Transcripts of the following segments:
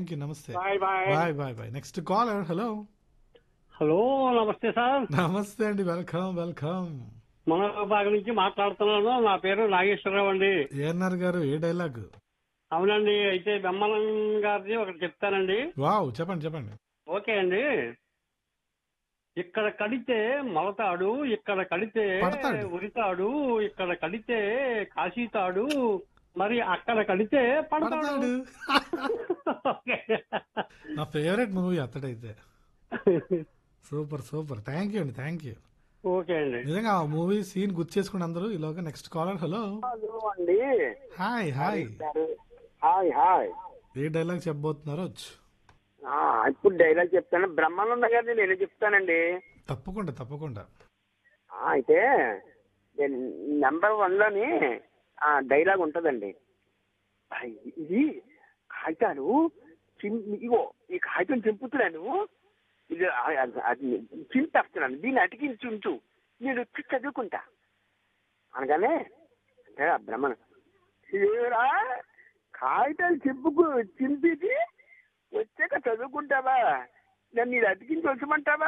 Thank you నమస్తే bye bye bye bye bye next caller hello hello నమస్తే sir నమస్తే అండి వెల్కమ్ వెల్కమ్ మన భాగం నుంచి మాట్లాడుతున్నాను నా పేరు నాగేశ్వరరావు అండి ఏఎన్ఆర్ గారు ఏ డైలాగ్ అవునండి అయితే బెమ్మలం గారిది ఒకటి చెప్తానండి వావ్ చెప్పండి చెప్పండి ఓకే అండి ఇక్కడ కడితే మొలతాడు ఇక్కడ కడితే పడతాడు. ఉరితాడు ఇక్కడ కడితే కాశీతాడు మరి అక్కడ కడితే పడతాడు పడతాడు ఓకే. నా ఫేవరెట్ మూవీ అతడైతే సూపర్ సూపర్ థ్యాంక్ యూ అండి థ్యాంక్ యూ ఓకే అండి నిజంగా ఆ మూవీ సీన్ గుర్తు చేసుకుని అందరూ ఈలోగా నెక్స్ట్ కాలర్ హలో హలో అండి హాయ్ హాయ్ హాయ్ హాయ్ ఏ డైలాగ్ చెప్పబోతున్నారో వచ్చు ఆ, ఇప్పుడు డైలాగ్ చెప్తాను బ్రహ్మానంద గారిని నేనే చెప్తానండి తప్పకుండా తప్పకుండా ఆ, అయితే నెంబర్ వన్ లోని ఆ డైలాగ్ ఉంటదండి ఆ, ఇది కాగితాలు చిం- ఇగో ఈ కాగితం చింపుతున్నాను ఇది ఆ- ఆ- అది చింపేస్తున్నాను దీన్ని అతికించి ఉంచు నేను వచ్చి చదువుకుంటా అనగానే అంటే ఆ బ్రహ్మణ "ఏరా, కాగితాలు చింపుకు చింపేసి వచ్చాక చదువుకుంటావా నన్ను ఇది అతికించి వచ్చమంటావా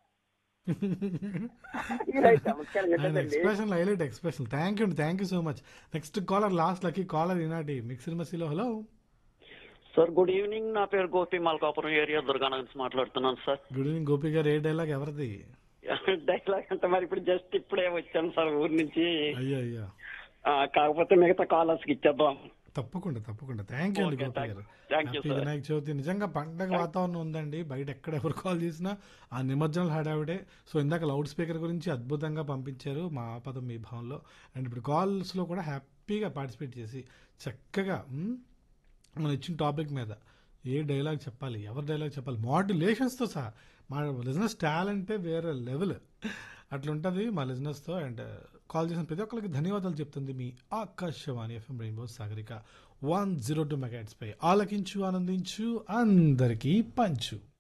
ఇలా చమత్కారం ఆయన కదండి expression highlight expression thank you thank you so much next caller last lucky caller ఈనాటి మిక్సర్ మసీలో హలో సార్ గుడ్ ఈవినింగ్ నా పేరు గోపి మల్కాపురం ఏరియా దుర్గానగర్ నుంచి మాట్లాడుతున్నాను సార్ గుడ్ ఈవినింగ్ గోపి గారు ఏ డైలాగ్ ఎవరిది డైలాగ్ అంటే మరి ఇప్పుడు జస్ట్ ఇప్పుడే వచ్చాను సార్ ఊరి నుంచి అయ్యో అయ్యో ఆ, కాకపోతే మిగతా కాలర్స్ కి ఇచ్చేద్దాం తప్పకుండా తప్పకుండా థ్యాంక్ యూ అండి Okay, గోపి thank- గారు thank you, happy sir. Vinayaka Chavithi నిజంగా పండగ వాతావరణం ఉందండి బయట ఎక్కడ ఎవరు కాల్ చేసినా ఆ నిమజ్జనాలు హడావిడే సో ఇందాక లౌడ్ స్పీకర్ గురించి అద్భుతంగా పంపించారు మా ఆపదం మీ భావంలో అండ్ ఇప్పుడు కాల్స్లో కూడా హ్యాపీగా పార్టిసిపేట్ చేసి చక్కగా మ్, మనం ఇచ్చిన టాపిక్ మీద ఏ డైలాగ్ చెప్పాలి ఎవరి డైలాగ్ చెప్పాలి మాడ్యులేషన్స్తో సహా మా బిజినెస్ టాలెంటే వేరే లెవెల్ అట్లుంటుంది మా లిజినెస్తో అండ్ కాల్ చేసిన ప్రతి ఒక్కరికి ధన్యవాదాలు చెప్తుంది మీ Akashvani FM rainbow Sagarika one zero two megahertz పై ఆలకించు ఆనందించు అందరికీ పంచు